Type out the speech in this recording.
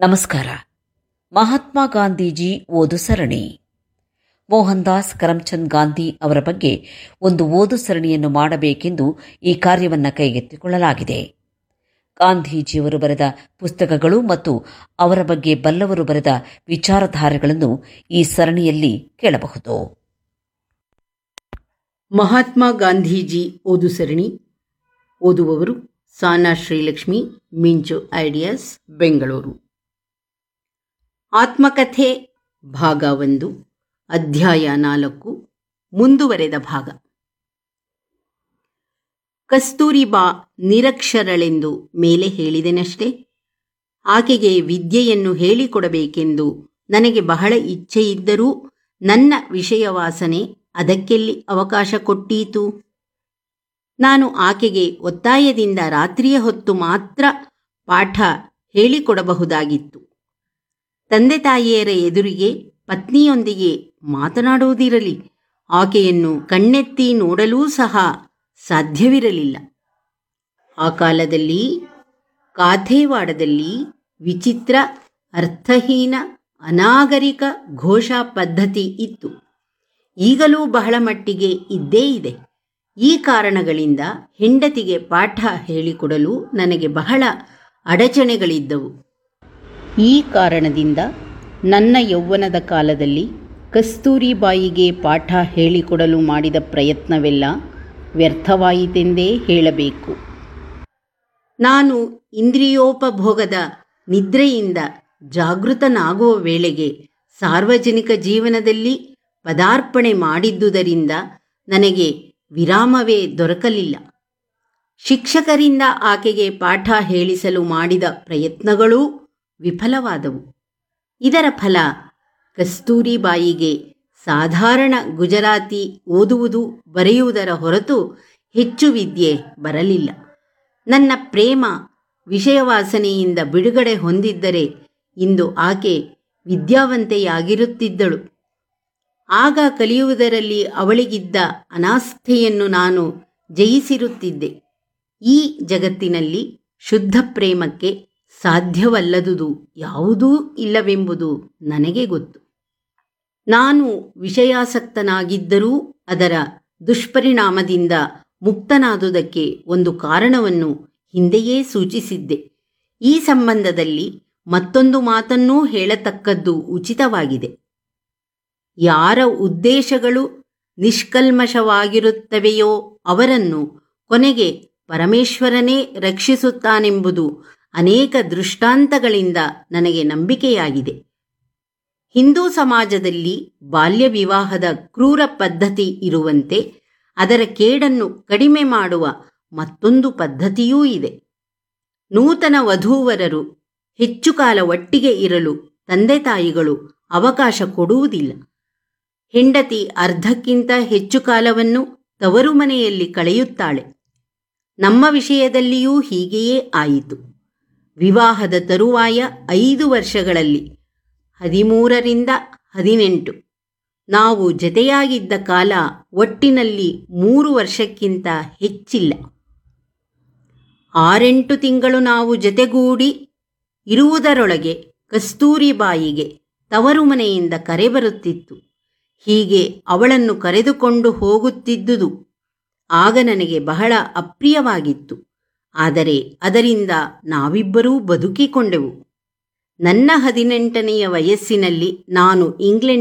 ನಮಸ್ಕಾರ ಮಹಾತ್ಮ ಗಾಂಧೀಜಿ ಓದು ಸರಣಿ ಮೋಹನ್ ದಾಸ್ ಕರಮ್ಚಂದ್ ಗಾಂಧಿ ಅವರ ಬಗ್ಗೆ ಒಂದು ಓದು ಸರಣಿಯನ್ನು ಮಾಡಬೇಕೆಂದು ಈ ಕಾರ್ಯವನ್ನು ಕೈಗೆತ್ತಿಕೊಳ್ಳಲಾಗಿದೆ ಗಾಂಧೀಜಿಯವರು ಬರೆದ ಪುಸ್ತಕಗಳು ಮತ್ತು ಅವರ ಬಗ್ಗೆ ಬಲ್ಲವರು ಬರೆದ ವಿಚಾರಧಾರೆಗಳನ್ನು ಈ ಸರಣಿಯಲ್ಲಿ ಕೇಳಬಹುದು ಮಹಾತ್ಮ ಗಾಂಧೀಜಿ ಓದು ಸರಣಿ ಓದುವವರು ಸಾನಾ ಶ್ರೀಲಕ್ಷ್ಮಿ ಮಿಂಚು ಐಡಿಯಾಸ್ ಬೆಂಗಳೂರು ಆತ್ಮಕಥೆ ಭಾಗ ಒಂದು ಅಧ್ಯಾಯ ನಾಲ್ಕು ಮುಂದುವರೆದ ಭಾಗ ಕಸ್ತೂರಿಬಾ ನಿರಕ್ಷರಳೆಂದು ಮೇಲೆ ಹೇಳಿದೆನಷ್ಟೇ ಆಕೆಗೆ ವಿದ್ಯೆಯನ್ನು ಹೇಳಿಕೊಡಬೇಕೆಂದು ನನಗೆ ಬಹಳ ಇಚ್ಛೆಯಿದ್ದರೂ ನನ್ನ ವಿಷಯವಾಸನೆ ಅದಕ್ಕೆಲ್ಲಿ ಅವಕಾಶ ಕೊಟ್ಟೀತು ನಾನು ಆಕೆಗೆ ಒತ್ತಾಯದಿಂದ ರಾತ್ರಿಯ ಹೊತ್ತು ಮಾತ್ರ ಪಾಠ ಹೇಳಿಕೊಡಬಹುದಾಗಿತ್ತು ತಂದೆ ತಾಯಿಯರ ಎದುರಿಗೆ ಪತ್ನಿಯೊಂದಿಗೆ ಮಾತನಾಡುವುದಿರಲಿ ಆಕೆಯನ್ನು ಕಣ್ಣೆತ್ತಿ ನೋಡಲೂ ಸಹ ಸಾಧ್ಯವಿರಲಿಲ್ಲ ಆ ಕಾಲದಲ್ಲಿ ಕಾಥೇವಾಡದಲ್ಲಿ ವಿಚಿತ್ರ ಅರ್ಥಹೀನ ಅನಾಗರಿಕ ಘೋಷಾ ಪದ್ಧತಿ ಇತ್ತು ಈಗಲೂ ಬಹಳ ಮಟ್ಟಿಗೆ ಇದ್ದೇ ಇದೆ ಈ ಕಾರಣಗಳಿಂದ ಹೆಂಡತಿಗೆ ಪಾಠ ಹೇಳಿಕೊಡಲು ನನಗೆ ಬಹಳ ಅಡಚಣೆಗಳಿದ್ದವು ಈ ಕಾರಣದಿಂದ ನನ್ನ ಯೌವನದ ಕಾಲದಲ್ಲಿ ಕಸ್ತೂರಿಬಾಯಿಗೆ ಪಾಠ ಹೇಳಿಕೊಡಲು ಮಾಡಿದ ಪ್ರಯತ್ನವೆಲ್ಲ ವ್ಯರ್ಥವಾಯಿತೆಂದೇ ಹೇಳಬೇಕು ನಾನು ಇಂದ್ರಿಯೋಪಭೋಗದ ನಿದ್ರೆಯಿಂದ ಜಾಗೃತನಾಗುವ ವೇಳೆಗೆ ಸಾರ್ವಜನಿಕ ಜೀವನದಲ್ಲಿ ಪದಾರ್ಪಣೆ ಮಾಡಿದ್ದುದರಿಂದ ನನಗೆ ವಿರಾಮವೇ ದೊರಕಲಿಲ್ಲ ಶಿಕ್ಷಕರಿಂದ ಆಕೆಗೆ ಪಾಠ ಹೇಳಿಸಲು ಮಾಡಿದ ಪ್ರಯತ್ನಗಳೂ ವಿಫಲವಾದವು ಇದರ ಫಲ ಕಸ್ತೂರಿಬಾಯಿಗೆ ಸಾಧಾರಣ ಗುಜರಾತಿ ಓದುವುದು ಬರೆಯುವುದರ ಹೊರತು ಹೆಚ್ಚು ವಿದ್ಯೆ ಬರಲಿಲ್ಲ ನನ್ನ ಪ್ರೇಮ ವಿಷಯವಾಸನೆಯಿಂದ ಬಿಡುಗಡೆ ಹೊಂದಿದ್ದರೆ ಇಂದು ಆಕೆ ವಿದ್ಯಾವಂತೆಯಾಗಿರುತ್ತಿದ್ದಳು ಆಗ ಕಲಿಯುವುದರಲ್ಲಿ ಅವಳಿಗಿದ್ದ ಅನಾಸ್ಥೆಯನ್ನು ನಾನು ಜಯಿಸಿರುತ್ತಿದ್ದೆ ಈ ಜಗತ್ತಿನಲ್ಲಿ ಶುದ್ಧ ಪ್ರೇಮಕ್ಕೆ ಸಾಧ್ಯವಲ್ಲದುದು ಯಾವುದೂ ಇಲ್ಲವೆಂಬುದು ನನಗೆ ಗೊತ್ತು ನಾನು ವಿಷಯಾಸಕ್ತನಾಗಿದ್ದರೂ ಅದರ ದುಷ್ಪರಿಣಾಮದಿಂದ ಮುಕ್ತನಾದುದಕ್ಕೆ ಒಂದು ಕಾರಣವನ್ನು ಹಿಂದೆಯೇ ಸೂಚಿಸಿದ್ದೆ ಈ ಸಂಬಂಧದಲ್ಲಿ ಮತ್ತೊಂದು ಮಾತನ್ನೂ ಹೇಳತಕ್ಕದ್ದು ಉಚಿತವಾಗಿದೆ ಯಾರ ಉದ್ದೇಶಗಳು ನಿಷ್ಕಲ್ಮಶವಾಗಿರುತ್ತವೆಯೋ ಅವರನ್ನು ಕೊನೆಗೆ ಪರಮೇಶ್ವರನೇ ರಕ್ಷಿಸುತ್ತಾನೆಂಬುದು ಅನೇಕ ದೃಷ್ಟಾಂತಗಳಿಂದ ನನಗೆ ನಂಬಿಕೆಯಾಗಿದೆ ಹಿಂದೂ ಸಮಾಜದಲ್ಲಿ ಬಾಲ್ಯ ವಿವಾಹದ ಕ್ರೂರ ಪದ್ಧತಿ ಇರುವಂತೆ ಅದರ ಕೇಡನ್ನು ಕಡಿಮೆ ಮಾಡುವ ಮತ್ತೊಂದು ಪದ್ಧತಿಯೂ ಇದೆ ನೂತನ ವಧೂವರರು ಹೆಚ್ಚು ಕಾಲ ಒಟ್ಟಿಗೆ ಇರಲು ತಂದೆ ತಾಯಿಗಳು ಅವಕಾಶ ಕೊಡುವುದಿಲ್ಲ ಹೆಂಡತಿ ಅರ್ಧಕ್ಕಿಂತ ಹೆಚ್ಚು ಕಾಲವನ್ನು ತವರು ಮನೆಯಲ್ಲಿ ಕಳೆಯುತ್ತಾಳೆ ನಮ್ಮ ವಿಷಯದಲ್ಲಿಯೂ ಹೀಗೆಯೇ ಆಯಿತು ವಿವಾಹದ ತರುವಾಯ ಐದು ವರ್ಷಗಳಲ್ಲಿ ಹದಿಮೂರರಿಂದ ಹದಿನೆಂಟು ನಾವು ಜತೆಯಾಗಿದ್ದ ಕಾಲ ಒಟ್ಟಿನಲ್ಲಿ ಮೂರು ವರ್ಷಕ್ಕಿಂತ ಹೆಚ್ಚಿಲ್ಲ ಆರೆಂಟು ತಿಂಗಳು ನಾವು ಜತೆಗೂಡಿ ಇರುವುದರೊಳಗೆ ಕಸ್ತೂರಿಬಾಯಿಗೆ ತವರು ಮನೆಯಿಂದ ಕರೆ ಬರುತ್ತಿತ್ತು ಹೀಗೆ ಅವಳನ್ನು ಕರೆದುಕೊಂಡು ಹೋಗುತ್ತಿದ್ದುದು ಆಗ ನನಗೆ ಬಹಳ ಅಪ್ರಿಯವಾಗಿತ್ತು ಆದರೆ ಅದರಿಂದ ನಾವಿಬ್ಬರೂ ಬದುಕಿಕೊಂಡೆವು ನನ್ನ ಹದಿನೆಂಟನೆಯ ವಯಸ್ಸಿನಲ್ಲಿ ನಾನು ಇಂಗ್ಲೆಂಡ್